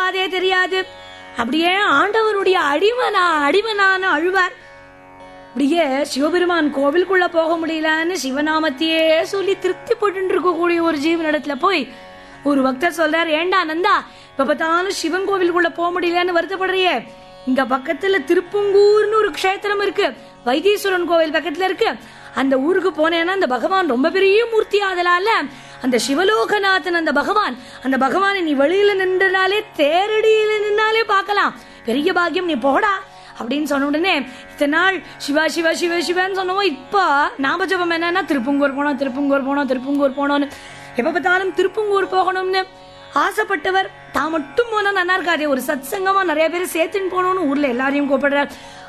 பாதே தெரியாது அப்படியே ஆண்டவருடைய அடிமனா அடிமனான அழுவார் அப்படியே சிவபெருமான் கோவிலுக்குள்ள போக முடியலன்னு சிவநாமத்தையே சொல்லி திருப்தி போட்டு இருக்கக்கூடிய ஒரு ஜீவனிடத்துல போய் ஒரு பக்தர் சொல்றாரு ஏண்டா நந்தா இப்ப பார்த்தாலும் சிவன் கோவிலுக்குள்ள போக முடியலன்னு வருத்தப்படுறியே இங்க பக்கத்துல திருப்பங்கூர்னு ஒரு க்ஷேத்திரம் இருக்கு வைத்தீஸ்வரன் கோவில் பக்கத்துல இருக்கு அந்த ஊருக்கு போனேன்னா அந்த பகவான் ரொம்ப பெரிய மூர்த்தி ஆதலால அந்த சிவலோகநாதன் அந்த பகவான் அந்த பகவானை நீ வெளியில நின்றாலே தேரடியில நின்னாலே பார்க்கலாம் பெரிய பாக்கியம் நீ போடா அப்படின்னு சொன்ன உடனே இத்தனை நாள் சிவா சிவா சிவா சிவான்னு சொன்னோம் இப்போ ஞாபகம் என்னன்னா திருப்பங்கூர் போனோம் திருப்பங்கூர் போனோம் திருப்பங்கூர் போனோம்னு எப்ப பார்த்தாலும் திருப்பங்கூர் போகணும்னு ஆசைப்பட்டவர் தான் மட்டும் போனா நல்லா இருக்காதே ஒரு சத் சங்கமா நிறைய பேர் சேர்த்துன்னு போகணும்னு ஊர்ல எல்லாரையும் கூப்பிடுறார்